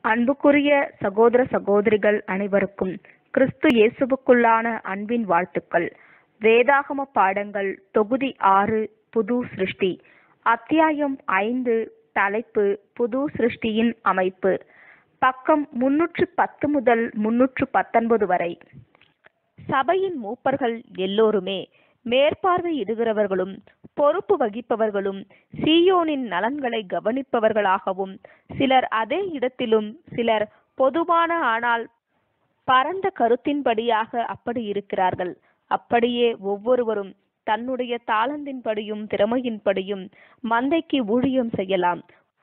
அன்புக்குரிய சகோதர சகோதரிகள் அனைவருக்கும் கிறிஸ்து இயேசுவுக்குள்ளான அன்பின் வாழ்த்துக்கள் வேதாகம பாடங்கள் தொகுதி ஆறு புது சிருஷ்டி அத்தியாயம் ஐந்து தலைப்பு புது சிருஷ்டியின் அமைப்பு பக்கம் முன்னூற்று பத்து முதல் முன்னூற்று பத்தொன்பது வரை சபையின் மூப்பர்கள் எல்லோருமே மேற்பார்வையிடுகிறவர்களும் பொறுப்பு வகிப்பவர்களும் சீயோனின் நலன்களை கவனிப்பவர்களாகவும் சிலர் அதே இடத்திலும் சிலர் பொதுவான ஆனால் பரந்த கருத்தின்படியாக அப்படி இருக்கிறார்கள் அப்படியே ஒவ்வொருவரும் தன்னுடைய தாளந்தின்படியும் திறமையின்படியும் மந்தைக்கு ஊழியம் செய்யலாம்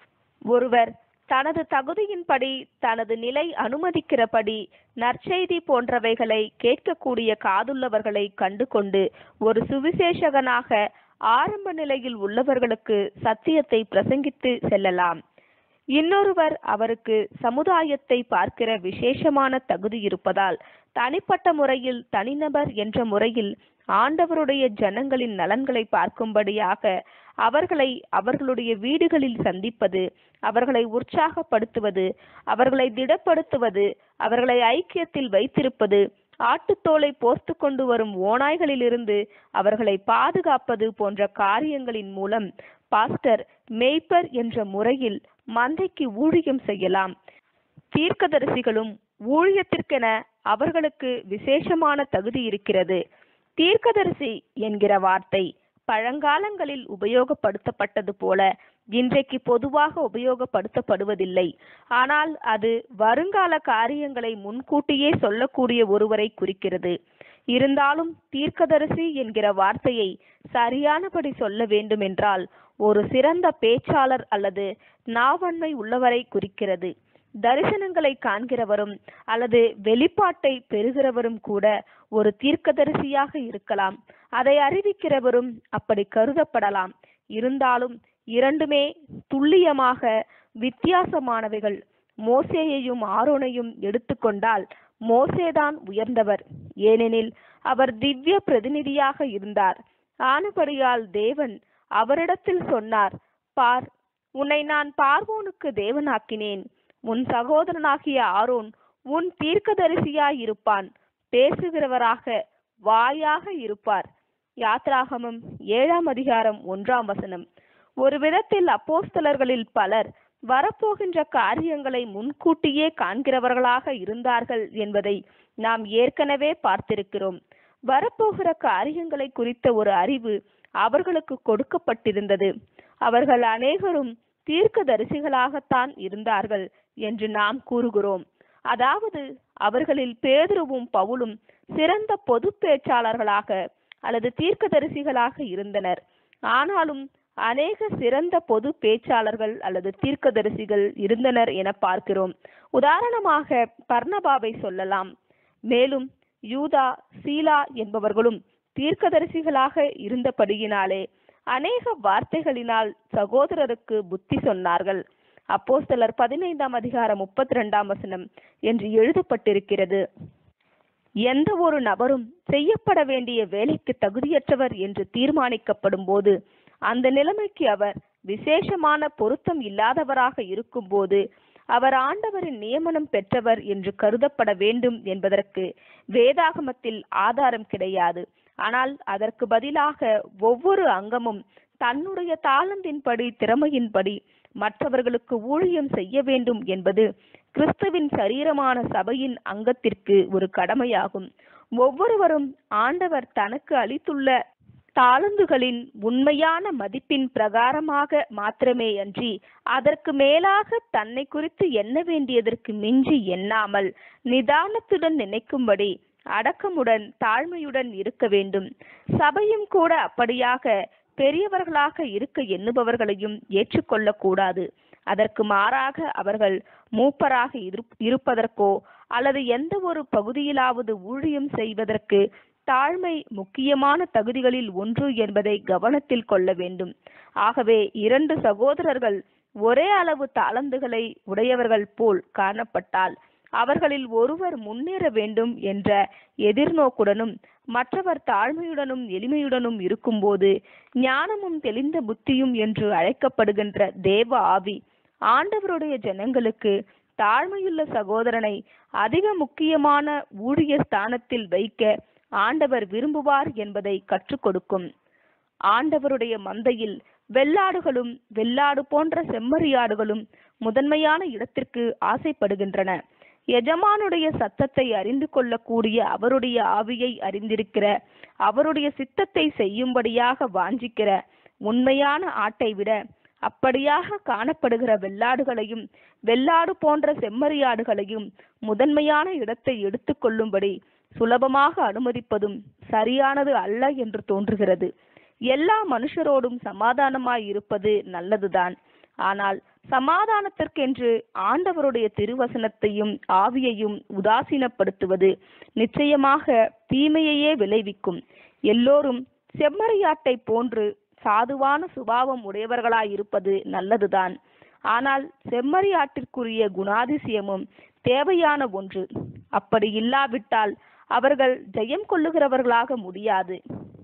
ஒருவர் தனது தகுதியின்படி தனது நிலை அனுமதிக்கிறபடி நற்செய்தி போன்றவைகளை கேட்கக்கூடிய காதுள்ளவர்களை கண்டு கொண்டு ஒரு சுவிசேஷகனாக ஆரம்ப நிலையில் உள்ளவர்களுக்கு சத்தியத்தை பிரசங்கித்து செல்லலாம் இன்னொருவர் அவருக்கு சமுதாயத்தை பார்க்கிற விசேஷமான தகுதி இருப்பதால் தனிப்பட்ட முறையில் தனிநபர் என்ற முறையில் ஆண்டவருடைய ஜனங்களின் நலன்களை பார்க்கும்படியாக அவர்களை அவர்களுடைய வீடுகளில் சந்திப்பது அவர்களை உற்சாகப்படுத்துவது அவர்களை திடப்படுத்துவது அவர்களை ஐக்கியத்தில் வைத்திருப்பது ஆட்டுத்தோலை போர்த்து கொண்டு வரும் ஓநாய்களிலிருந்து அவர்களை பாதுகாப்பது போன்ற காரியங்களின் மூலம் பாஸ்டர் மேய்ப்பர் என்ற முறையில் மந்தைக்கு ஊழியம் செய்யலாம் தீர்க்கதரிசிகளும் ஊழியத்திற்கென அவர்களுக்கு விசேஷமான தகுதி இருக்கிறது தீர்க்கதரிசி என்கிற வார்த்தை பழங்காலங்களில் உபயோகப்படுத்தப்பட்டது போல இன்றைக்கு பொதுவாக உபயோகப்படுத்தப்படுவதில்லை ஆனால் அது வருங்கால காரியங்களை முன்கூட்டியே சொல்லக்கூடிய ஒருவரை குறிக்கிறது இருந்தாலும் தீர்க்கதரிசி என்கிற வார்த்தையை சரியானபடி சொல்ல வேண்டுமென்றால் ஒரு சிறந்த பேச்சாளர் அல்லது நாவன்மை உள்ளவரை குறிக்கிறது தரிசனங்களை காண்கிறவரும் அல்லது வெளிப்பாட்டை பெறுகிறவரும் கூட ஒரு தீர்க்கதரிசியாக இருக்கலாம் அதை அறிவிக்கிறவரும் அப்படி கருதப்படலாம் இருந்தாலும் இரண்டுமே துல்லியமாக வித்தியாசமானவைகள் மோசேயையும் ஆரோனையும் எடுத்துக்கொண்டால் மோசேதான் உயர்ந்தவர் ஏனெனில் அவர் திவ்ய பிரதிநிதியாக இருந்தார் ஆனபடியால் தேவன் அவரிடத்தில் சொன்னார் பார் உன்னை நான் பார்வோனுக்கு தேவனாக்கினேன் உன் சகோதரனாகிய ஆரோன் உன் தீர்க்கதரிசியாயிருப்பான் பேசுகிறவராக வாயாக இருப்பார் யாத்ராகமம் ஏழாம் அதிகாரம் ஒன்றாம் வசனம் ஒரு விதத்தில் அப்போஸ்தலர்களில் பலர் வரப்போகின்ற காரியங்களை முன்கூட்டியே காண்கிறவர்களாக இருந்தார்கள் என்பதை நாம் ஏற்கனவே பார்த்திருக்கிறோம் வரப்போகிற காரியங்களை குறித்த ஒரு அறிவு அவர்களுக்கு கொடுக்கப்பட்டிருந்தது அவர்கள் அநேகரும் தீர்க்கதரிசிகளாகத்தான் இருந்தார்கள் என்று நாம் கூறுகிறோம் அதாவது அவர்களில் பேதுருவும் பவுலும் சிறந்த பொது பேச்சாளர்களாக அல்லது தீர்க்கதரிசிகளாக இருந்தனர் ஆனாலும் அநேக சிறந்த பொது பேச்சாளர்கள் அல்லது தீர்க்கதரிசிகள் இருந்தனர் என பார்க்கிறோம் உதாரணமாக பர்ணபாவை சொல்லலாம் மேலும் யூதா சீலா என்பவர்களும் தீர்க்கதரிசிகளாக இருந்தபடியினாலே அநேக வார்த்தைகளினால் சகோதரருக்கு புத்தி சொன்னார்கள் அப்போஸ்தலர் பதினைந்தாம் அதிகாரம் முப்பத்தி ரெண்டாம் வசனம் என்று எழுதப்பட்டிருக்கிறது எந்த ஒரு நபரும் செய்யப்பட வேண்டிய வேலைக்கு தகுதியற்றவர் என்று தீர்மானிக்கப்படும் போது அந்த நிலைமைக்கு அவர் விசேஷமான பொருத்தம் இல்லாதவராக இருக்கும்போது அவர் ஆண்டவரின் நியமனம் பெற்றவர் என்று கருதப்பட வேண்டும் என்பதற்கு வேதாகமத்தில் ஆதாரம் கிடையாது ஆனால் அதற்கு பதிலாக ஒவ்வொரு அங்கமும் தன்னுடைய தாளந்தின்படி திறமையின்படி மற்றவர்களுக்கு ஊழியம் செய்ய வேண்டும் என்பது கிறிஸ்துவின் சரீரமான சபையின் அங்கத்திற்கு ஒரு கடமையாகும் ஒவ்வொருவரும் ஆண்டவர் தனக்கு அளித்துள்ள தாளந்துகளின் உண்மையான மதிப்பின் பிரகாரமாக மாத்திரமே அன்றி அதற்கு மேலாக தன்னை குறித்து எண்ண வேண்டியதற்கு மிஞ்சி எண்ணாமல் நிதானத்துடன் நினைக்கும்படி அடக்கமுடன் தாழ்மையுடன் இருக்க வேண்டும் சபையும் கூட அப்படியாக பெரியவர்களாக இருக்க எண்ணுபவர்களையும் ஏற்றுக்கொள்ளக்கூடாது அதற்கு மாறாக அவர்கள் மூப்பராக இருப்பதற்கோ அல்லது எந்த ஒரு பகுதியிலாவது ஊழியம் செய்வதற்கு தாழ்மை முக்கியமான தகுதிகளில் ஒன்று என்பதை கவனத்தில் கொள்ள வேண்டும் ஆகவே இரண்டு சகோதரர்கள் ஒரே அளவு தாளந்துகளை உடையவர்கள் போல் காணப்பட்டால் அவர்களில் ஒருவர் முன்னேற வேண்டும் என்ற எதிர்நோக்குடனும் மற்றவர் தாழ்மையுடனும் எளிமையுடனும் இருக்கும்போது ஞானமும் தெளிந்த புத்தியும் என்று அழைக்கப்படுகின்ற தேவ ஆவி ஆண்டவருடைய ஜனங்களுக்கு தாழ்மையுள்ள சகோதரனை அதிக முக்கியமான ஊழிய ஸ்தானத்தில் வைக்க ஆண்டவர் விரும்புவார் என்பதை கற்றுக் கொடுக்கும் ஆண்டவருடைய மந்தையில் வெள்ளாடுகளும் வெள்ளாடு போன்ற செம்மறியாடுகளும் முதன்மையான இடத்திற்கு ஆசைப்படுகின்றன எஜமானுடைய சத்தத்தை அறிந்து கொள்ளக்கூடிய அவருடைய ஆவியை அறிந்திருக்கிற அவருடைய சித்தத்தை செய்யும்படியாக வாஞ்சிக்கிற உண்மையான ஆட்டை விட அப்படியாக காணப்படுகிற வெள்ளாடுகளையும் வெள்ளாடு போன்ற செம்மறியாடுகளையும் முதன்மையான இடத்தை எடுத்துக்கொள்ளும்படி சுலபமாக அனுமதிப்பதும் சரியானது அல்ல என்று தோன்றுகிறது எல்லா மனுஷரோடும் சமாதானமாய் இருப்பது நல்லதுதான் ஆனால் சமாதானத்திற்கென்று ஆண்டவருடைய திருவசனத்தையும் ஆவியையும் உதாசீனப்படுத்துவது நிச்சயமாக தீமையையே விளைவிக்கும் எல்லோரும் செம்மறியாட்டை போன்று சாதுவான சுபாவம் உடையவர்களாயிருப்பது நல்லதுதான் ஆனால் செம்மறியாட்டிற்குரிய குணாதிசயமும் தேவையான ஒன்று அப்படி இல்லாவிட்டால் அவர்கள் ஜெயம் கொள்ளுகிறவர்களாக முடியாது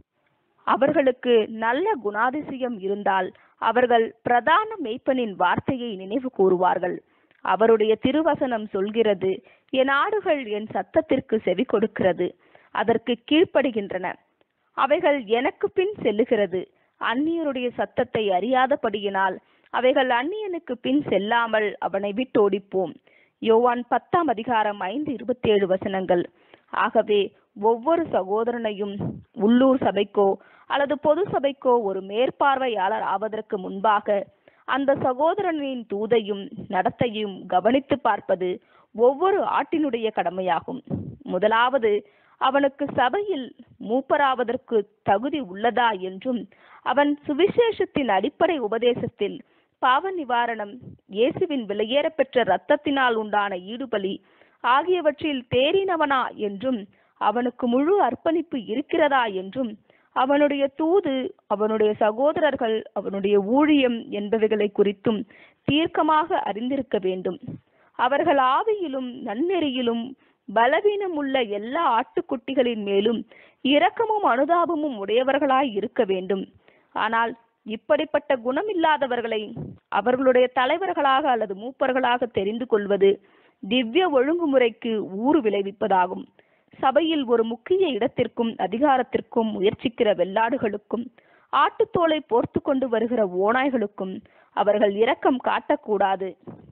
அவர்களுக்கு நல்ல குணாதிசயம் இருந்தால் அவர்கள் பிரதான மேய்ப்பனின் வார்த்தையை நினைவு கூறுவார்கள் அவருடைய திருவசனம் சொல்கிறது என் ஆடுகள் என் சத்தத்திற்கு செவி கொடுக்கிறது அதற்கு கீழ்ப்படுகின்றன அவைகள் எனக்கு பின் செல்லுகிறது அந்நியருடைய சத்தத்தை அறியாதபடியினால் அவைகள் அந்நியனுக்கு பின் செல்லாமல் அவனை விட்டு ஓடிப்போம் யோவான் பத்தாம் அதிகாரம் ஐந்து இருபத்தி ஏழு வசனங்கள் ஆகவே ஒவ்வொரு சகோதரனையும் உள்ளூர் சபைக்கோ அல்லது பொது சபைக்கோ ஒரு மேற்பார்வையாளர் ஆவதற்கு முன்பாக அந்த சகோதரனின் தூதையும் நடத்தையும் கவனித்து பார்ப்பது ஒவ்வொரு ஆட்டினுடைய கடமையாகும் முதலாவது அவனுக்கு சபையில் மூப்பராவதற்கு தகுதி உள்ளதா என்றும் அவன் சுவிசேஷத்தின் அடிப்படை உபதேசத்தில் பாவ நிவாரணம் இயேசுவின் விலையேறப்பெற்ற இரத்தத்தினால் உண்டான ஈடுபலி ஆகியவற்றில் தேறினவனா என்றும் அவனுக்கு முழு அர்ப்பணிப்பு இருக்கிறதா என்றும் அவனுடைய தூது அவனுடைய சகோதரர்கள் அவனுடைய ஊழியம் என்பவைகளை குறித்தும் தீர்க்கமாக அறிந்திருக்க வேண்டும் அவர்கள் ஆவியிலும் நன்னெறியிலும் பலவீனம் உள்ள எல்லா ஆட்டுக்குட்டிகளின் மேலும் இரக்கமும் அனுதாபமும் உடையவர்களாய் இருக்க வேண்டும் ஆனால் இப்படிப்பட்ட குணமில்லாதவர்களை அவர்களுடைய தலைவர்களாக அல்லது மூப்பர்களாக தெரிந்து கொள்வது திவ்ய ஒழுங்குமுறைக்கு ஊறு விளைவிப்பதாகும் சபையில் ஒரு முக்கிய இடத்திற்கும் அதிகாரத்திற்கும் முயற்சிக்கிற வெள்ளாடுகளுக்கும் ஆட்டுத்தோலை போர்த்து கொண்டு வருகிற ஓநாய்களுக்கும் அவர்கள் இரக்கம் காட்டக்கூடாது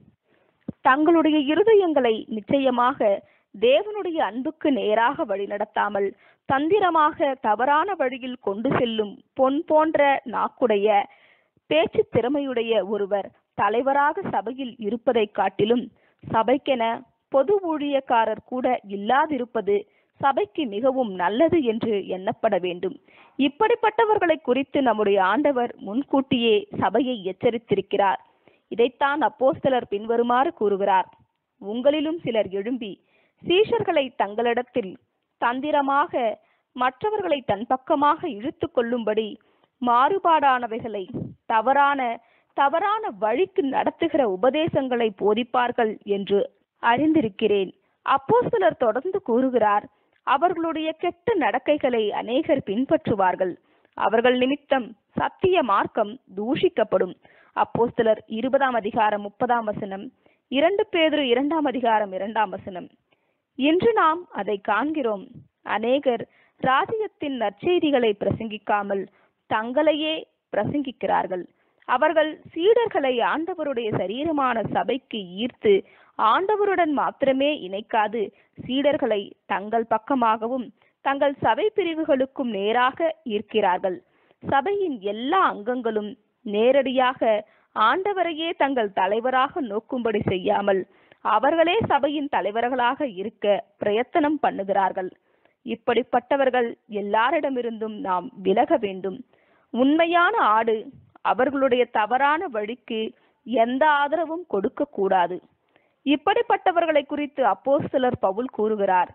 தங்களுடைய இருதயங்களை நிச்சயமாக தேவனுடைய அன்புக்கு நேராக வழிநடத்தாமல் தந்திரமாக தவறான வழியில் கொண்டு செல்லும் பொன் போன்ற நாக்குடைய பேச்சு திறமையுடைய ஒருவர் தலைவராக சபையில் இருப்பதை காட்டிலும் சபைக்கென பொது ஊழியக்காரர் கூட இல்லாதிருப்பது சபைக்கு மிகவும் நல்லது என்று எண்ணப்பட வேண்டும் இப்படிப்பட்டவர்களை குறித்து நம்முடைய ஆண்டவர் முன்கூட்டியே சபையை எச்சரித்திருக்கிறார் இதைத்தான் அப்போஸ்தலர் பின்வருமாறு கூறுகிறார் உங்களிலும் சிலர் எழும்பி சீஷர்களை தங்களிடத்தில் தந்திரமாக மற்றவர்களை தன் பக்கமாக இழுத்து கொள்ளும்படி மாறுபாடானவைகளை தவறான தவறான வழிக்கு நடத்துகிற உபதேசங்களை போதிப்பார்கள் என்று அறிந்திருக்கிறேன் அப்போஸ்தலர் தொடர்ந்து கூறுகிறார் அவர்களுடைய கெட்ட நடக்கைகளை அநேகர் பின்பற்றுவார்கள் அவர்கள் நிமித்தம் சத்திய மார்க்கம் தூஷிக்கப்படும் அப்போஸ்தலர் இருபதாம் அதிகாரம் முப்பதாம் வசனம் இரண்டு பேதுரு இரண்டாம் அதிகாரம் இரண்டாம் வசனம் இன்று நாம் அதை காண்கிறோம் அநேகர் ராஜ்யத்தின் நற்செய்திகளை பிரசங்கிக்காமல் தங்களையே பிரசங்கிக்கிறார்கள் அவர்கள் சீடர்களை ஆண்டவருடைய சரீரமான சபைக்கு ஈர்த்து ஆண்டவருடன் மாத்திரமே இணைக்காது சீடர்களை தங்கள் பக்கமாகவும் தங்கள் சபை பிரிவுகளுக்கும் நேராக ஈர்க்கிறார்கள் சபையின் எல்லா அங்கங்களும் நேரடியாக ஆண்டவரையே தங்கள் தலைவராக நோக்கும்படி செய்யாமல் அவர்களே சபையின் தலைவர்களாக இருக்க பிரயத்தனம் பண்ணுகிறார்கள் இப்படிப்பட்டவர்கள் எல்லாரிடமிருந்தும் நாம் விலக வேண்டும் உண்மையான ஆடு அவர்களுடைய தவறான வழிக்கு எந்த ஆதரவும் கொடுக்க கூடாது இப்படிப்பட்டவர்களை குறித்து அப்போஸ்தலர் பவுல் கூறுகிறார்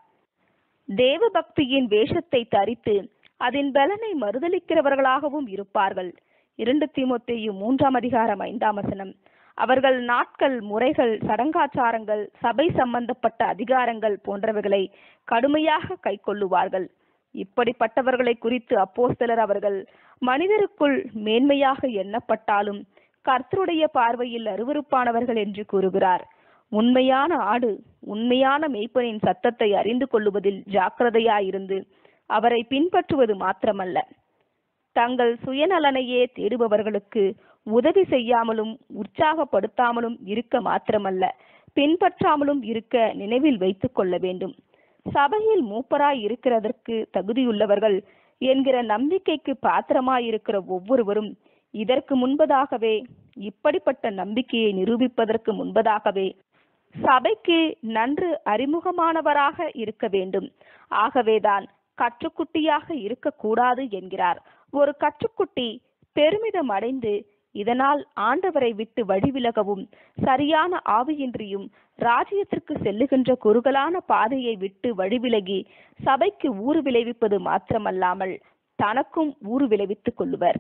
தேவ பக்தியின் வேஷத்தை தரித்து அதன் பலனை மறுதலிக்கிறவர்களாகவும் இருப்பார்கள் இரண்டு தீமோத்தேயு மூன்றாம் அதிகாரம் ஐந்தாம் வசனம் அவர்கள் நாட்கள் முறைகள் சடங்காச்சாரங்கள் சபை சம்பந்தப்பட்ட அதிகாரங்கள் போன்றவைகளை கடுமையாக கைக்கொள்ளுவார்கள் இப்படிப்பட்டவர்களை குறித்து அப்போஸ்தலர் அவர்கள் மனிதருக்குள் மேன்மையாக எண்ணப்பட்டாலும் கர்த்தருடைய பார்வையில் அருவருப்பானவர்கள் என்று கூறுகிறார் உண்மையான ஆடு உண்மையான மெய்ப்பனின் சத்தத்தை அறிந்து கொள்ளுவதில் ஜாக்கிரதையாயிருந்து அவரை பின்பற்றுவது மாத்திரமல்ல தங்கள் சுயநலனையே தேடுபவர்களுக்கு உதவி செய்யாமலும் உற்சாகப்படுத்தாமலும் இருக்க மாத்திரமல்ல பின்பற்றாமலும் இருக்க நினைவில் வைத்துக் கொள்ள வேண்டும் சபையில் மூப்பராய் இருக்கிறதற்கு தகுதியுள்ளவர்கள் என்கிற நம்பிக்கைக்கு பாத்திரமாயிருக்கிற ஒவ்வொருவரும் இதற்கு முன்பதாகவே இப்படிப்பட்ட நம்பிக்கையை நிரூபிப்பதற்கு முன்பதாகவே சபைக்கு நன்று அறிமுகமானவராக இருக்க வேண்டும் ஆகவேதான் கற்றுக்குட்டியாக இருக்கக்கூடாது என்கிறார் ஒரு கற்றுக்குட்டி பெருமிதம் அடைந்து இதனால் ஆண்டவரை விட்டு வழிவிலகவும் சரியான ஆவியின்றியும் ராஜ்யத்திற்கு செல்லுகின்ற குறுகலான பாதையை விட்டு வழிவிலகி சபைக்கு ஊறு விளைவிப்பது மாத்திரமல்லாமல் தனக்கும் ஊறு விளைவித்துக் கொள்ளுவர்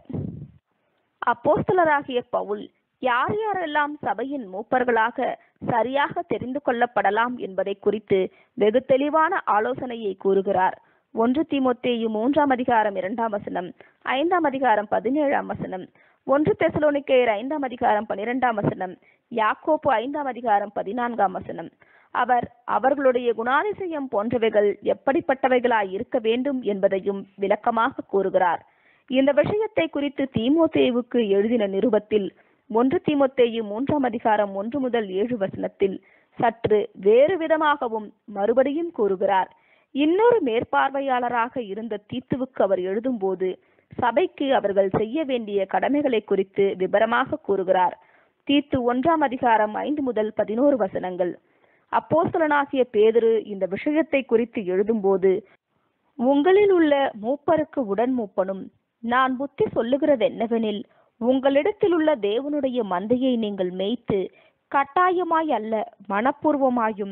அப்போஸ்தலராகிய பவுல் யார் யாரெல்லாம் சபையின் மூப்பர்களாக சரியாக தெரிந்து கொள்ளப்படலாம் என்பதை குறித்து வெகு தெளிவான ஆலோசனையை கூறுகிறார் ஒன்று தீமோத்தேயு மூன்றாம் அதிகாரம் இரண்டாம் வசனம் ஐந்தாம் அதிகாரம் பதினேழாம் வசனம் ஒன்று தெசலோனிக்கேயர் ஐந்தாம் அதிகாரம் பனிரெண்டாம் வசனம் யாக்கோப்பு ஐந்தாம் அதிகாரம் பதினான்காம் வசனம் அவர் அவர்களுடைய குணாதிசயம் போன்றவைகள் எப்படிப்பட்டவைகளாய் இருக்க வேண்டும் என்பதையும் விளக்கமாக கூறுகிறார் இந்த விஷயத்தை குறித்து தீமோத்தேயுவுக்கு எழுதின நிருபத்தில் ஒன்று தீமோத்தேயு மூன்றாம் அதிகாரம் ஒன்று முதல் ஏழு வசனத்தில் சற்று வேறு விதமாகவும் மறுபடியும் கூறுகிறார் இன்னொரு மேற்பார்வையாளராக இருந்த தீத்துவுக்கு அவர் எழுதும்போது சபைக்கு அவர்கள் செய்ய வேண்டிய கடமைகளை குறித்து விபரமாக கூறுகிறார் தீத்து ஒன்றாம் அதிகாரம் ஐந்து முதல் பதினோரு வசனங்கள் அப்போஸ்தலனாகிய பேதுரு இந்த விஷயத்தை குறித்து எழுதும்போது உங்களில் உள்ள மூப்பருக்கு உடன் மூப்பனும் நான் புத்தி சொல்லுகிறது என்னவெனில் உங்களிடத்தில் உள்ள தேவனுடைய மந்தையை நீங்கள் மேய்த்து கட்டாயமாய் அல்ல மனப்பூர்வமாயும்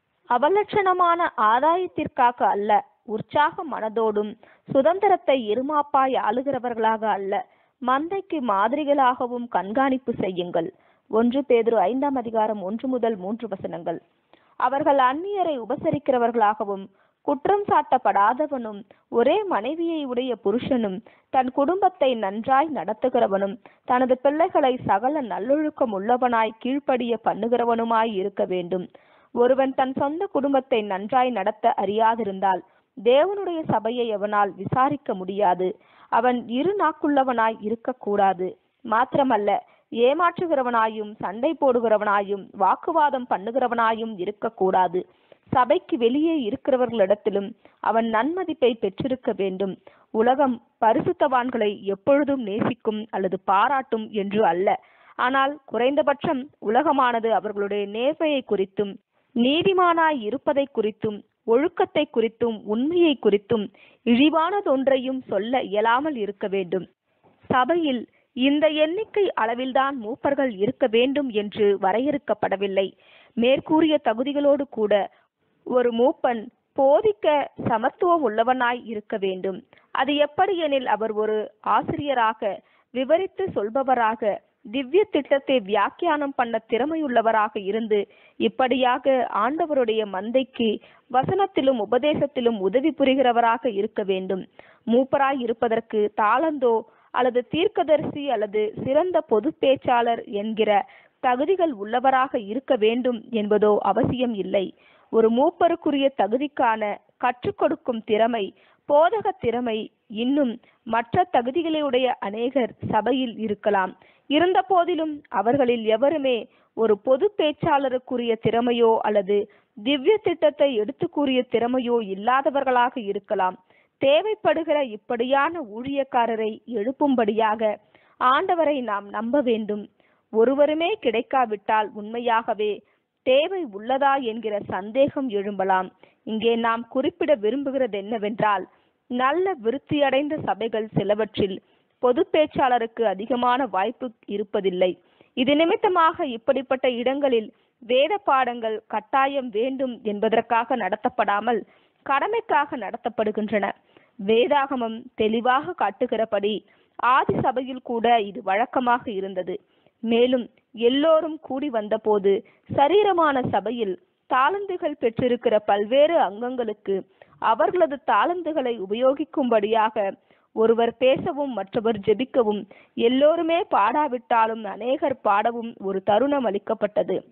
அவலட்சணமான ஆதாயத்திற்காக அல்ல உற்சாக மனதோடும் சுதந்திரத்தை இருமாப்பாய் ஆளுகிறவர்களாக அல்ல மந்தைக்கு மாதிரிகளாகவும் கண்காணிப்பு செய்யுங்கள் ஒன்று பேதுரு ஐந்தாம் அதிகாரம் ஒன்று முதல் மூன்று வசனங்கள் அவர்கள் அந்நியரை உபசரிக்கிறவர்களாகவும் குற்றம் சாட்டப்படாதவனும் ஒரே மனைவியை உடைய புருஷனும் தன் குடும்பத்தை நன்றாய் நடத்துகிறவனும் தனது பிள்ளைகளை சகல நல்லொழுக்கம் உள்ளவனாய் கீழ்ப்படிய பண்ணுகிறவனுமாய் இருக்க வேண்டும் ஒருவன் தன் சொந்த குடும்பத்தை நன்றாய் நடத்த அறியாதிருந்தால் தேவனுடைய சபையை அவனால் விசாரிக்க முடியாது அவன் இரு நாக்குள்ளவனாய் இருக்கக்கூடாது மாத்திரமல்ல ஏமாற்றுகிறவனாயும் சண்டை போடுகிறவனாயும் வாக்குவாதம் பண்ணுகிறவனாயும் இருக்கக்கூடாது சபைக்கு வெளியே இருக்கிறவர்களிடத்திலும் அவன் நன்மதிப்பை பெற்றிருக்க வேண்டும் உலகம் பரிசுத்தவான்களை எப்பொழுதும் நேசிக்கும் அல்லது பாராட்டும் என்று அல்ல ஆனால் குறைந்தபட்சம் உலகமானது அவர்களுடைய நேர்மையை குறித்தும் நீதிமானாய் இருப்பதை குறித்தும் ஒழுக்கத்தை குறித்தும் உண்மையை குறித்தும் இழிவானதொன்றையும் சொல்ல இயலாமல் இருக்க வேண்டும் சபையில் இந்த எண்ணிக்கை அளவில்தான் மூப்பர்கள் இருக்க வேண்டும் என்று வரையறுக்கப்படவில்லை மேற்கூறிய தகுதிகளோடு கூட ஒரு மூப்பன் போதிக்க சமத்துவம் உள்ளவனாய் இருக்க வேண்டும் அது எப்படி எனில் அவர் ஒரு ஆசிரியராக விவரித்து சொல்பவராக திவ்ய திட்டத்தை வியாக்கியானம் பண்ண திறமையுள்ளவராக இருந்து இப்படியாக ஆண்டவருடைய மந்தைக்கு வசனத்திலும் உபதேசத்திலும் உதவி புரிகிறவராக இருக்க வேண்டும் மூப்பராய் இருப்பதற்கு தாளந்தோ அல்லது தீர்க்கதரிசி அல்லது சிறந்த பொது பேச்சாளர் என்கிற தகுதிகள் உள்ளவராக இருக்க வேண்டும் என்பதோ அவசியம் இல்லை ஒரு மூப்பருக்குரிய தகுதிக்கான கற்றுக் கொடுக்கும் திறமை போதக திறமை இன்னும் மற்ற தகுதிகளையுடைய அநேகர் சபையில் இருக்கலாம் இருந்த போதிலும் அவர்களில் எவருமே ஒரு பொது பேச்சாளருக்குரிய திறமையோ அல்லது திவ்ய திட்டத்தை எடுத்து கூறிய திறமையோ இல்லாதவர்களாக இருக்கலாம் தேவைப்படுகிற இப்படியான ஊழியக்காரரை எழுப்பும்படியாக ஆண்டவரை நாம் நம்ப வேண்டும் ஒருவருமே கிடைக்காவிட்டால் உண்மையாகவே தேவை உள்ளதா என்கிற சந்தேகம் எழும்பலாம் இங்கே நாம் குறிப்பிட விரும்புகிறது என்னவென்றால் நல்ல விருத்தியடைந்த சபைகள் சிலவற்றில் பொது பேச்சாளருக்கு அதிகமான வாய்ப்பு இருப்பதில்லை இது நிமித்தமாக இப்படிப்பட்ட இடங்களில் வேத பாடங்கள் கட்டாயம் வேண்டும் என்பதற்காக நடத்தப்படாமல் கடமைக்காக நடத்தப்படுகின்றன வேதாகமம் தெளிவாக காட்டுகிறபடி ஆதி சபையில் கூட இது வழக்கமாக இருந்தது மேலும் எல்லோரும் கூடி வந்தபோது சரீரமான சபையில் தாளந்துகள் பெற்றிருக்கிற பல்வேறு அங்கங்களுக்கு அவர்களது தாளந்துகளை உபயோகிக்கும்படியாக ஒருவர் பேசவும் மற்றவர் ஜெபிக்கவும் எல்லோருமே பாடாவிட்டாலும் அநேகர் பாடவும் ஒரு தருணம் அளிக்கப்பட்டது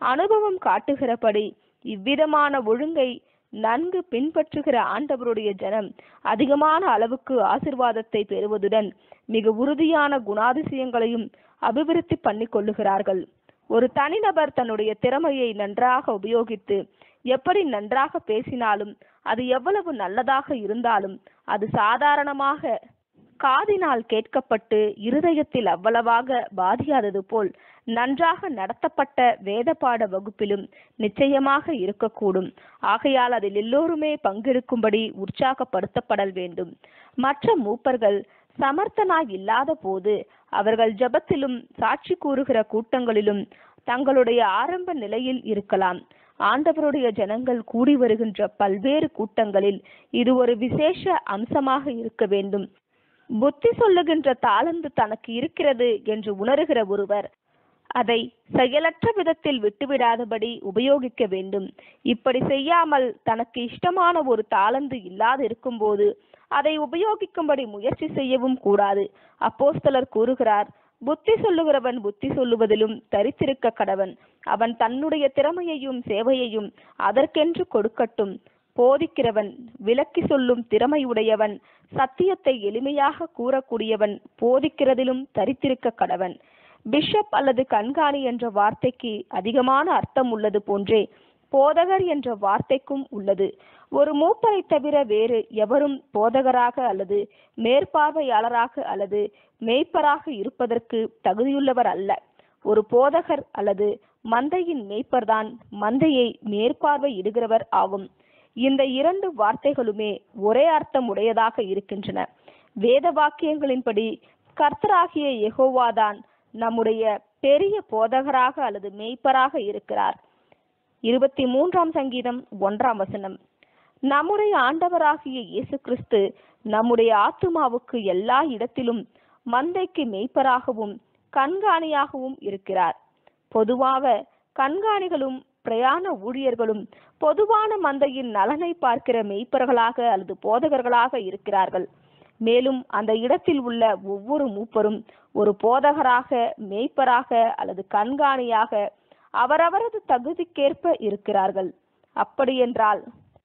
அனுபவம் காட்டுகிறபடி இவ்விதமான ஒழுங்கை நன்கு பின்பற்றுகிற ஆண்டவருடைய ஜனம் அதிகமான அளவுக்கு ஆசிர்வாதத்தை பெறுவதுடன் மிக உறுதியான குணாதிசயங்களையும் அபிவிருத்தி பண்ணிக் கொள்ளுகிறார்கள் ஒரு தனிநபர் தன்னுடைய திறமையை நன்றாக உபயோகித்து எப்படி நன்றாக பேசினாலும் அது எவ்வளவு நல்லதாக இருந்தாலும் அது சாதாரணமாக காதினால் கேட்கப்பட்டு இருதயத்தில் அவ்வளவாக பாதியாதது போல் நன்றாக நடத்தப்பட்ட வேதபாட வகுப்பிலும் நிச்சயமாக இருக்கக்கூடும் ஆகையால் அதில் எல்லோருமே பங்கெடுக்கும்படி உற்சாகப்படுத்தப்படல் வேண்டும் மற்ற மூப்பர்கள் சமர்த்தனாய் இல்லாத போது அவர்கள் ஜெபத்திலும் சாட்சி கூறுகிற கூட்டங்களிலும் தங்களுடைய ஆரம்ப நிலையில் இருக்கலாம் ஆண்டவருடைய ஜனங்கள் கூடி வருகின்ற பல்வேறு கூட்டங்களில் இது ஒரு விசேஷ அம்சமாக இருக்க வேண்டும் புத்தி சொல்லுகின்ற தாளந்து தனக்கு இருக்கிறது என்று உணருகிற ஒருவர் அதை செயலற்ற விதத்தில் விட்டுவிடாதபடி உபயோகிக்க வேண்டும் இப்படி செய்யாமல் தனக்கு இஷ்டமான ஒரு தாளந்து இல்லாது இருக்கும்போது அதை உபயோகிக்கும்படி முயற்சி செய்யவும் கூடாது அப்போஸ்தலர் கூறுகிறார் புத்தி சொல்லுகிறவன் புத்தி சொல்லுவதிலும் தரித்திருக்க கடவன் அவன் தன்னுடைய திறமையையும் சேவையையும் அதற்கென்று கொடுக்கட்டும் போதிக்கிறவன் விளக்கி சொல்லும் திறமையுடையவன் சத்தியத்தை எளிமையாக கூறக்கூடியவன் போதிக்கிறதிலும் தரித்திருக்க கடவன் பிஷப் அல்லது கண்காணி என்ற வார்த்தைக்கு அதிகமான அர்த்தம் உள்ளது போன்றே போதகர் என்ற வார்த்தைக்கும் உள்ளது ஒரு மூப்பரை தவிர வேறு எவரும் போதகராக அல்லது மேற்பார்வையாளராக அல்லது மேய்ப்பராக இருப்பதற்கு தகுதியுள்ளவர் அல்ல ஒரு போதகர் அல்லது மந்தையின் மேய்ப்பர்தான் மந்தையை மேற்பார்வையிடுகிறவர் ஆகும் இந்த இரண்டு வார்த்தைகளுமே ஒரே அர்த்தம் உடையதாக இருக்கின்றன வேத வாக்கியங்களின்படி கர்த்தராகிய யெகோவாதான் நம்முடைய பெரிய போதகராக அல்லது மேய்ப்பராக இருக்கிறார் இருபத்தி மூன்றாம் சங்கீதம் ஒன்றாம் வசனம் நம்முடைய ஆண்டவராகிய இயேசு கிறிஸ்து நம்முடைய ஆத்துமாவுக்கு எல்லா இடத்திலும் மந்தைக்கு மேய்ப்பராகவும் கண்காணியாகவும் இருக்கிறார் பொதுவாக கண்காணிகளும் பிரயாண ஊழியர்களும் பொதுவான மந்தையின் நலனை பார்க்கிற மெய்ப்பர்களாக அல்லது போதகர்களாக இருக்கிறார்கள் மேலும் அந்த இடத்தில் உள்ள ஒவ்வொரு மூப்பரும் ஒரு போதகராக மேய்ப்பராக அல்லது கண்காணியாக அவரவரது தகுதிக்கேற்ப இருக்கிறார்கள் அப்படியென்றால்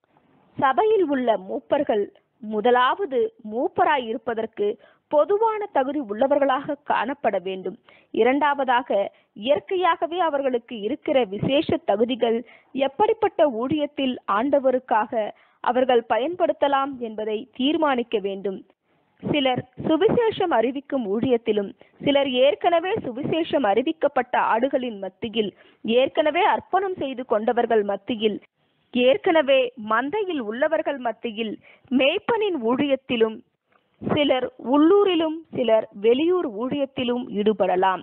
சபையில் உள்ள மூப்பர்கள் முதலாவது மூப்பராய் இருப்பதற்கு பொதுவான தகுதி உள்ளவர்களாக காணப்பட வேண்டும் இரண்டாவதாக இயற்கையாகவே அவர்களுக்கு இருக்கிற விசேஷ தகுதிகள் எப்படிப்பட்ட ஊழியத்தில் ஆண்டவருக்காக அவர்கள் பயன்படுத்தலாம் என்பதை தீர்மானிக்க வேண்டும் சிலர் சுவிசேஷம் அறிவிக்கும் ஊழியத்திலும் சிலர் ஏற்கனவே சுவிசேஷம் அறிவிக்கப்பட்ட ஆடுகளின் மத்தியில் ஏற்கனவே அர்ப்பணம் செய்து கொண்டவர்கள் மத்தியில் ஏற்கனவே மந்தையில் உள்ளவர்கள் மத்தியில் மேய்ப்பனின் ஊழியத்திலும் சிலர் உள்ளூரிலும் சிலர் வெளியூர் ஊழியத்திலும் ஈடுபடலாம்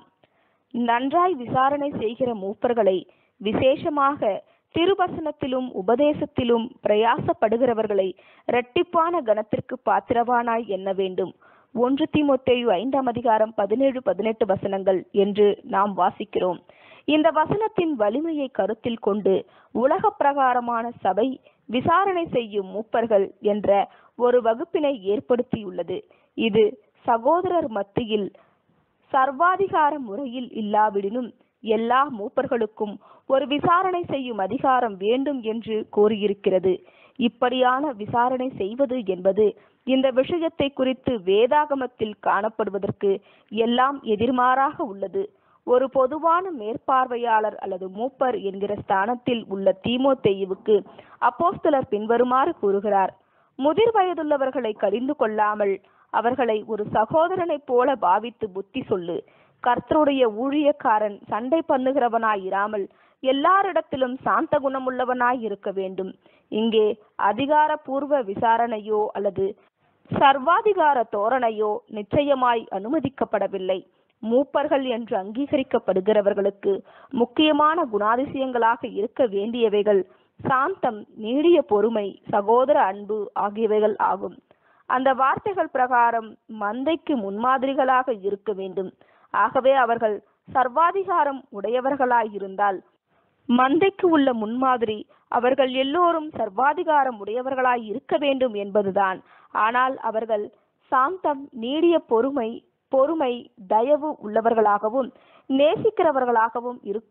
நன்றாய் விசாரணை செய்கிற மூப்பர்களை விசேஷமாக திருவசனத்திலும் உபதேசத்திலும் பிரயாசப்படுகிறவர்களை இரட்டிப்பான கணத்திற்கு பாத்திரவானாய் எண்ண வேண்டும் ஒன்று தீமோத்தேயு ஐந்தாம் அதிகாரம் பதினேழு பதினெட்டு வசனங்கள் என்று நாம் வாசிக்கிறோம் இந்த வசனத்தின் வலிமையை கருத்தில் கொண்டு உலக பிரகாரமான சபை விசாரணை செய்யும் மூப்பர்கள் என்ற ஒரு வகுப்பினை ஏற்படுத்தியுள்ளது இது சகோதரர் மத்தியில் சர்வாதிகார முறையில் இல்லாவிடினும் எல்லா மூப்பர்களுக்கும் ஒரு விசாரணை செய்யும் அதிகாரம் வேண்டும் என்று கோரியிருக்கிறது இப்படியான விசாரணை செய்வது என்பது இந்த விஷயத்தை குறித்து வேதாகமத்தில் காணப்படுவதற்கு எல்லாம் எதிர்மாறாக உள்ளது ஒரு பொதுவான மேற்பார்வையாளர் அல்லது மூப்பர் என்கிற ஸ்தானத்தில் உள்ள தீமோத்தேயுவுக்கு அப்போஸ்தலர் பின்வருமாறு கூறுகிறார் முதிர் வயதுள்ளவர்களை கடிந்து கொள்ளாமல் அவர்களை ஒரு சகோதரனைப் போல பாவித்து புத்தி சொல்லு கர்த்தருடைய ஊழியக்காரன் சண்டை பண்ணுகிறவனாய் இராமல் எல்லாரிடத்திலும் சாந்த குணமுள்ளவனாய் இருக்க வேண்டும் இங்கே அதிகாரப்பூர்வ விசாரணையோ அல்லது சர்வாதிகார தோரணையோ நிச்சயமாய் அனுமதிக்கப்படவில்லை மூப்பர்கள் என்று அங்கீகரிக்கப்படுகிறவர்களுக்கு முக்கியமான குணாதிசயங்களாக இருக்க வேண்டியவைகள் சாந்தம் நீடிய பொறுமை சகோதர அன்பு ஆகியவைகள் ஆகும் அந்த வார்த்தைகள் பிரகாரம் மந்தைக்கு முன்மாதிரிகளாக இருக்க வேண்டும் ஆகவே அவர்கள் சர்வாதிகாரம் உடையவர்களாயிருந்தால் மந்தைக்கு உள்ள முன்மாதிரி அவர்கள் எல்லோரும் சர்வாதிகாரம் உடையவர்களாய் இருக்க வேண்டும் என்பதுதான் ஆனால் அவர்கள் சாந்தம் நீடிய பொறுமை பொறுமை தயவு உள்ளவர்களாகவும் நேசிக்கிறவர்களாகவும் இரு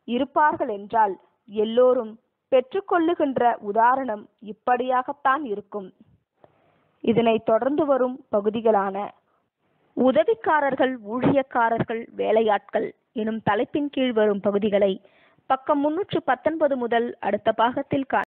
இருப்பார்கள் என்றால் எல்லோரும் பெற்றுக்கொள்ளுகின்ற உதாரணம் இப்படியாகத்தான் இருக்கும் இதனை தொடர்ந்து வரும் பகுதிகளான உதவிக்காரர்கள் ஊழியக்காரர்கள் வேலையாட்கள் எனும் தலைப்பின் கீழ் வரும் பகுதிகளை பக்கம் முன்னூற்று பத்தொன்பது முதல் அடுத்த பாகத்தில் காண